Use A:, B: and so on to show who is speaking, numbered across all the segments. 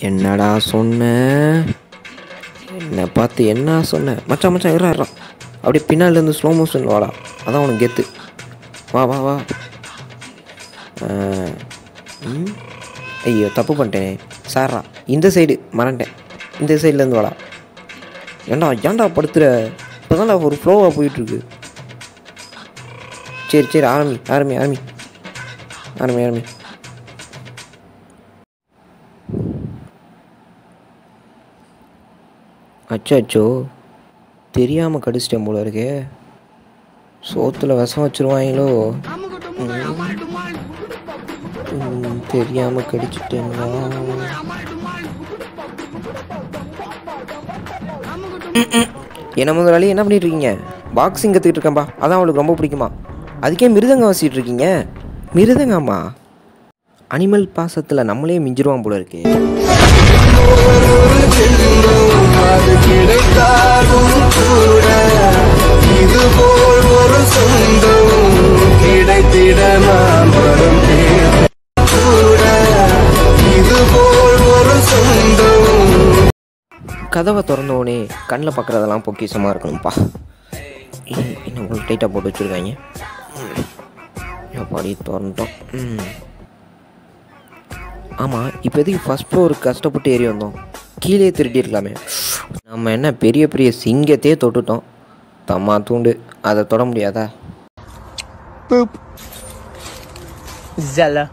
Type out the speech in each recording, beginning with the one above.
A: என்னடா சொன்ன என்னை பார்த்து என்ன சொன்ன மச்சான் மச்சான் இருறா இருறா அப்படியே பின்னால இருந்து ஸ்லோ மோஷன் வாடா அதான் உனக்கு கெத்து வா வா வா ஆ, ம் ஐயோ தப்பு பண்ணிட்டேனே சார்ரா இந்த சைடு மறந்துட்டேன் இந்த சைட்லேருந்து வாடா ஏன்டா ஏன்டா படுத்துற இப்போ ஒரு ஃப்ளோவாக போயிட்டுருக்கு சரி சரி ஆரம்பி ஆரம்பி ஆரம்பி ஆரம்பி ஆரம்பி அச்சோ அச்சோ தெரியாமல் கடிச்சிட்டேன் போல இருக்கே சோத்தில் விஷம் வச்சிருவாங்களோ ம், தெரியாம கடிச்சிட்டேங்களா ம், ம். என்ன முதலாளி என்ன பண்ணிட்டு இருக்கீங்க பாக்ஸிங் கற்றுக்கிட்டு இருக்கேன்பா அதான் அவளுக்கு ரொம்ப பிடிக்குமா அதுக்கே மிருதங்கம் வசிட்டு இருக்கீங்க மிருதங்கம்மா அனிமல் பாசத்தில் நம்மளே மிஞ்சிருவான் போல இருக்கே
B: அது கிடைத்தாலும் கூட இதுபோல் ஒரு சொந்தம் கிடைத்திட நான் வரும் தேவை கூட இதுபோல் ஒரு சொந்தம்
A: கதவை திறந்தோடனே கண்ணில் பார்க்குறதெல்லாம் பொக்கிஷமாக இருக்கணும்ப்பா இ- இன்னும் கொஞ்சம் டைட்டாக போட்டு வச்சுருக்காங்க எப்பாடி திறந்துட்டோம் ம். ஆமாம் இப்போ எதுக்கு ஃபஸ்ட் ஃப்ளோருக்கு கஷ்டப்பட்டு ஏறி வந்தோம் கீழே திருடி இருக்கலாமே நம்ம என்ன பெரிய பெரிய சிங்கத்தையே தொட்டுட்டோம் தம்மா தூண்டு அதை தொட முடியாதா
C: Zella.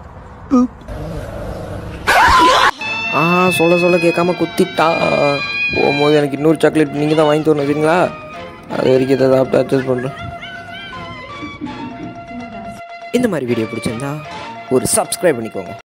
A: ஆ சொல்ல சொல்ல கேட்காம குத்திட்டா போகும்போது எனக்கு இன்னொரு சாக்லேட் நீங்கள் தான் வாங்கி தரணும் சரிங்களா அது வரைக்கும் இதை சாப்பிட்டு அட்ஜஸ்ட் பண்ணுறேன் இந்த மாதிரி வீடியோ பிடிச்சிருந்தா ஒரு சப்ஸ்கிரைப் பண்ணிக்கோங்க